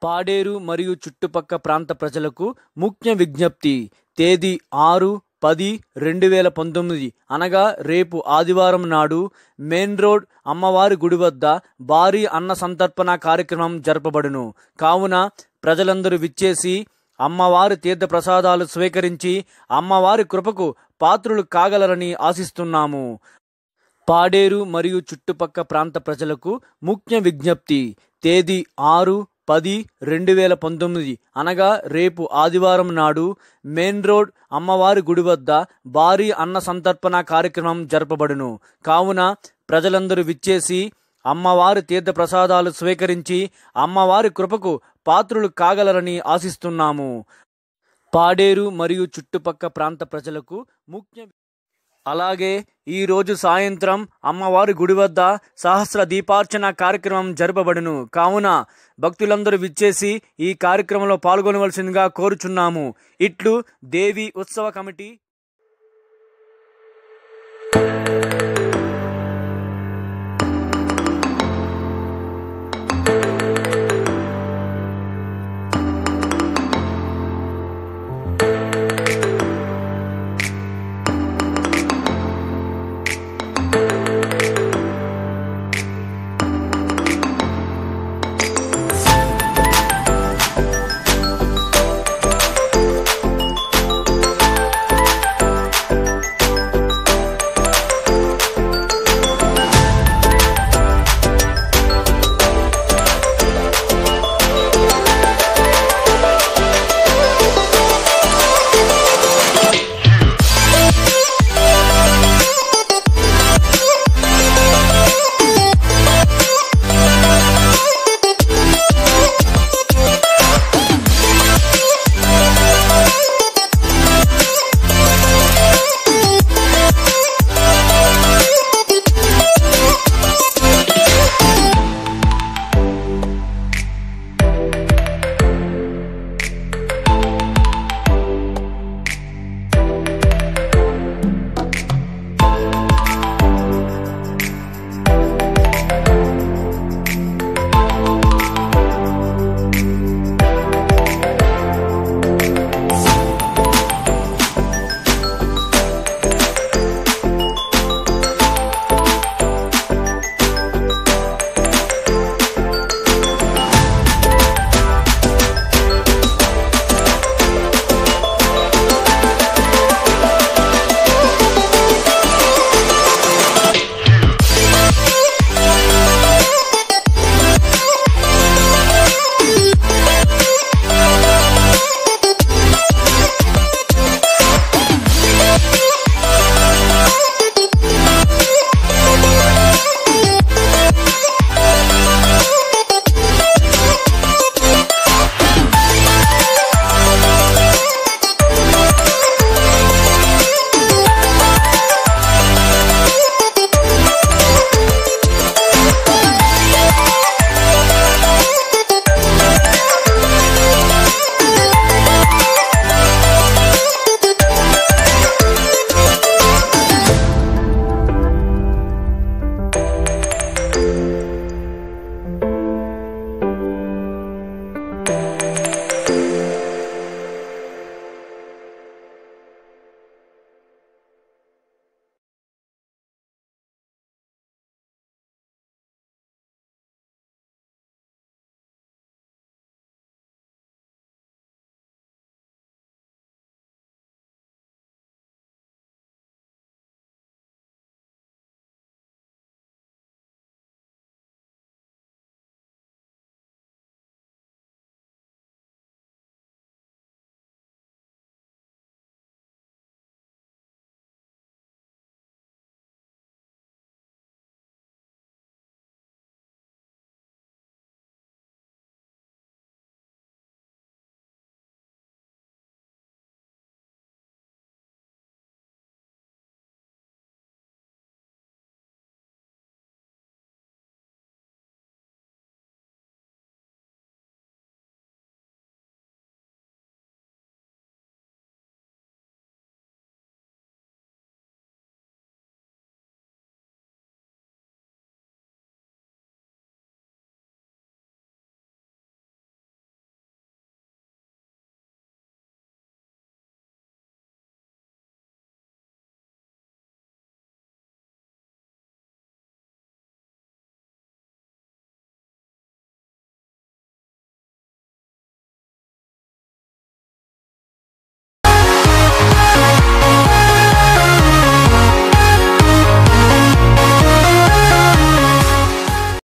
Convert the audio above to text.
పాడేరు మరియు చుట్టుపక్క ప్రాంత ప్రజలకు ముఖ్య విజ్ఞప్తి తేదీ ఆరు పది రెండు వేల పంతొమ్మిది అనగా రేపు ఆదివారం నాడు మెయిన్ రోడ్ అమ్మవారి గుడి వద్ద భారీ అన్న సంతర్పణ కార్యక్రమం జరపబడును కావున ప్రజలందరూ విచ్చేసి అమ్మవారి తీర్థ ప్రసాదాలు స్వీకరించి అమ్మవారి కృపకు పాత్రులు కాగలరని ఆశిస్తున్నాము పాడేరు మరియు చుట్టుపక్క ప్రాంత ప్రజలకు ముఖ్య విజ్ఞప్తి తేదీ ఆరు పది రెండు వేల పంతొమ్మిది అనగా రేపు ఆదివారం నాడు మెయిన్ రోడ్ అమ్మవారి గుడి వద్ద భారీ అన్న సంతర్పణ కార్యక్రమం జరపబడును కావున ప్రజలందరూ విచ్చేసి అమ్మవారి తీర్థ ప్రసాదాలు స్వీకరించి అమ్మవారి కృపకు పాత్రులు కాగలరని ఆశిస్తున్నాము పాడేరు మరియు చుట్టుపక్క ప్రాంత ప్రజలకు ముఖ్య అలాగే ఈ రోజు సాయంత్రం అమ్మవారి గుడి వద్ద సహస్ర దీపార్చన కార్యక్రమం జరపబడును కావున భక్తులందరూ విచ్చేసి ఈ కార్యక్రమంలో పాల్గొనవలసిందిగా కోరుచున్నాము ఇట్లు దేవి ఉత్సవ కమిటీ